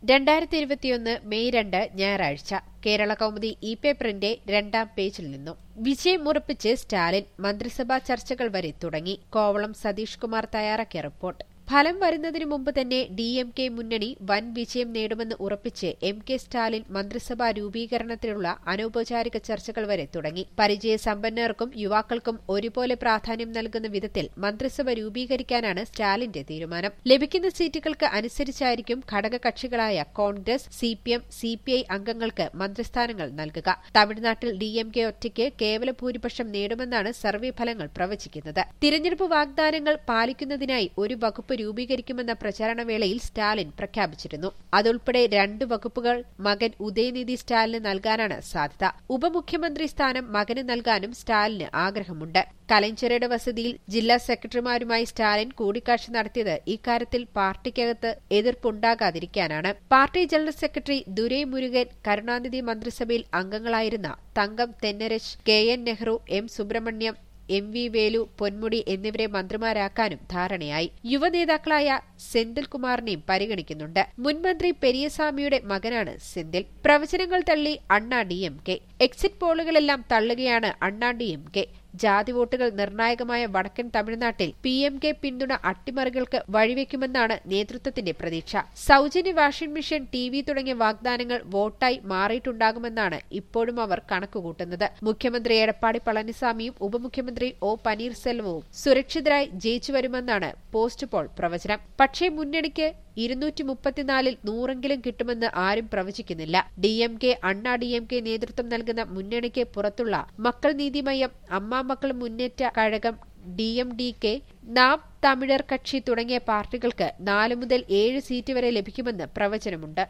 രണ്ടായിരത്തി ഇരുപത്തിയൊന്ന് മെയ് രണ്ട് ഞായറാഴ്ച കേരള കൗമുദി ഇ പേപ്പറിന്റെ രണ്ടാം പേജിൽ നിന്നും വിജയം ഉറപ്പിച്ച് സ്റ്റാലിൻ മന്ത്രിസഭാ ചർച്ചകൾ വരെ തുടങ്ങി കോവളം സതീഷ് കുമാർ തയ്യാറാക്കിയ റിപ്പോർട്ട് ഫലം വരുന്നതിനു മുമ്പ് തന്നെ ഡി എം കെ മുന്നണി വൻ വിജയം നേടുമെന്ന് ഉറപ്പിച്ച് എം കെ സ്റ്റാലിൻ മന്ത്രിസഭാ രൂപീകരണത്തിനുള്ള അനൌപചാരിക ചർച്ചകൾ വരെ തുടങ്ങി പരിചയസമ്പന്നർക്കും യുവാക്കൾക്കും ഒരുപോലെ പ്രാധാന്യം നൽകുന്ന വിധത്തിൽ മന്ത്രിസഭ രൂപീകരിക്കാനാണ് സ്റ്റാലിന്റെ തീരുമാനം ലഭിക്കുന്ന സീറ്റുകൾക്ക് അനുസരിച്ചായിരിക്കും ഘടകകക്ഷികളായ Congress C P M C P I അംഗങ്ങൾക്ക് മന്ത്രിസ്ഥാനങ്ങൾ നൽകുക തമിഴ്നാട്ടിൽ ഡി എം കെ ഒറ്റയ്ക്ക് കേവല ഭൂരിപക്ഷം നേടുമെന്നാണ് സർവേ ഫലങ്ങൾ പ്രവചിക്കുന്നത് തിരഞ്ഞെടുപ്പ് വാഗ്ദാനങ്ങൾ പാലിക്കുന്നതിനായി ഒരു വകുപ്പ് രൂപീകരിക്കുമെന്ന പ്രചാരണവേളയിൽ സ്റ്റാലിൻ പ്രഖ്യാപിച്ചിരുന്നു അതുൾപ്പെടെ രണ്ട് വകുപ്പുകൾ മകൻ ഉദയനിധി സ്റ്റാലിന് നൽകാനാണ് സാധ്യത ഉപമുഖ്യമന്ത്രി സ്ഥാനം മകന് നൽകാനും സ്റ്റാലിന് ആഗ്രഹമുണ്ട് കലഞ്ചരയുടെ വസതിയിൽ ജില്ലാ സെക്രട്ടറിമാരുമായി സ്റ്റാലിൻ കൂടിക്കാഴ്ച നടത്തിയത് ഇക്കാര്യത്തിൽ പാർട്ടിക്കകത്ത് എതിർപ്പുണ്ടാകാതിരിക്കാനാണ് party general secretary Durai Murugan Karunanidhi മന്ത്രിസഭയിൽ അംഗങ്ങളായിരുന്ന Thangam Thennarasu K N Nehru M Subramaniam M V Velu Ponmudi എന്നിവരെ മന്ത്രിമാരാക്കാനും ധാരണയായി യുവനേതാക്കളായ സെന്തിൽകുമാറിനെയും പരിഗണിക്കുന്നുണ്ട് മുൻമന്ത്രി പെരിയസ്വാമിയുടെ മകനാണ് സെന്തിൽ പ്രവചനങ്ങൾ തള്ളി Anna D M K exit പോളുകളെല്ലാം തള്ളുകയാണ് അണ്ണാ ഡി എം കെ ജാതി വോട്ടുകൾ നിർണായകമായ വടക്കൻ തമിഴ്നാട്ടിൽ പി എം കെ പിന്തുണ അട്ടിമറികൾക്ക് വഴിവെക്കുമെന്നാണ് നേതൃത്വത്തിന്റെ പ്രതീക്ഷ സൌജന്യ വാഷിംഗ് മെഷീൻ ടി വി തുടങ്ങിയ വാഗ്ദാനങ്ങൾ വോട്ടായി മാറിയിട്ടുണ്ടാകുമെന്നാണ് ഇപ്പോഴും അവർ കണക്കുകൂട്ടുന്നത് മുഖ്യമന്ത്രി എടപ്പാടി പളനിസ്വാമിയും ഉപമുഖ്യമന്ത്രി ഒ പനീർസെൽവവും സുരക്ഷിതരായി ജയിച്ചു വരുമെന്നാണ് പോസ്റ്റ് പോൾ പ്രവചനം പക്ഷേ മുന്നണിക്ക് ഇരുന്നൂറ്റി മുപ്പത്തിനാലിൽ നൂറെങ്കിലും കിട്ടുമെന്ന് ആരും പ്രവചിക്കുന്നില്ല ഡി എം കെ അണ്ണാ ഡി എം കെ നേതൃത്വം നൽകുന്ന മുന്നണിക്ക് പുറത്തുള്ള മക്കൾ നീതിമയം അമ്മാ മക്കൾ മുന്നേറ്റ Kazhagam D M D K നാം തമിഴർ കക്ഷി തുടങ്ങിയ പാർട്ടികൾക്ക് നാല് മുതൽ ഏഴ് സീറ്റ് വരെ ലഭിക്കുമെന്ന് പ്രവചനമുണ്ട്